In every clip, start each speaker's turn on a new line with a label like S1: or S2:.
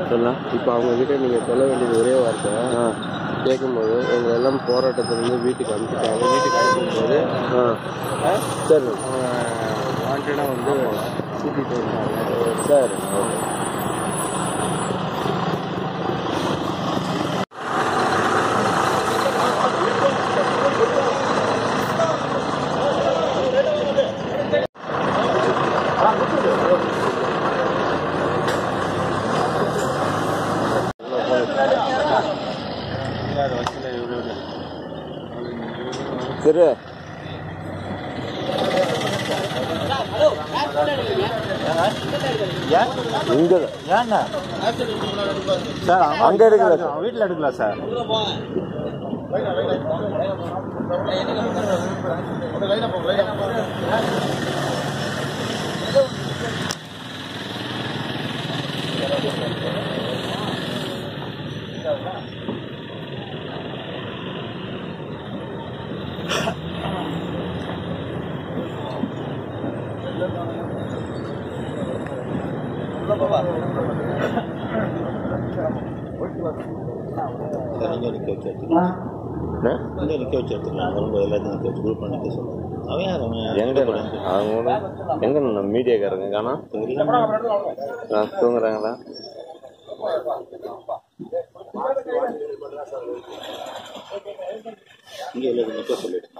S1: சொல்லலாம்
S2: இப்போ அவங்க கிட்ட நீங்கள் சொல்ல வேண்டியது ஒரே வார்த்தை
S1: ஆ
S2: கேட்கும்போது எங்களை எல்லாம் போராட்டத்திலேருந்து வீட்டுக்கு அனுப்பிச்சிட்டாங்க வீட்டுக்கு அனுப்பும்போது
S1: ஆ சரி
S2: வாண்டடாக வந்து கூட்டிகிட்டு வந்தாங்க
S1: சரி சரி இங்க
S3: ஏண்ணா சார்
S1: அங்க எடுக்கல சார்.
S3: வீட்டில் எடுக்கல சார்
S4: இங்கே நிற்க வச்சு எடுத்துக்கலாம்
S1: என்ன?
S4: இங்கே நிற்க வச்சு எடுத்துக்கலாம் வரும்போது எல்லாத்தையும் நிற்க வச்சு குரூப் நிற்க சொல்லுங்கள் அவன் யார் அவன்
S1: எங்க அவங்க கூட எங்க நம்ம மீடியாக்காரங்க காணோம் ஆ, தூங்குறாங்களா
S4: இங்கே எல்லாத்தையும் நிற்க சொல்லிட்டு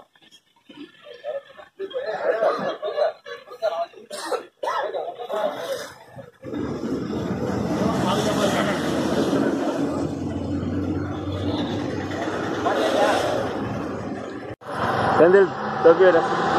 S1: செந்தில் தொப்பி எடு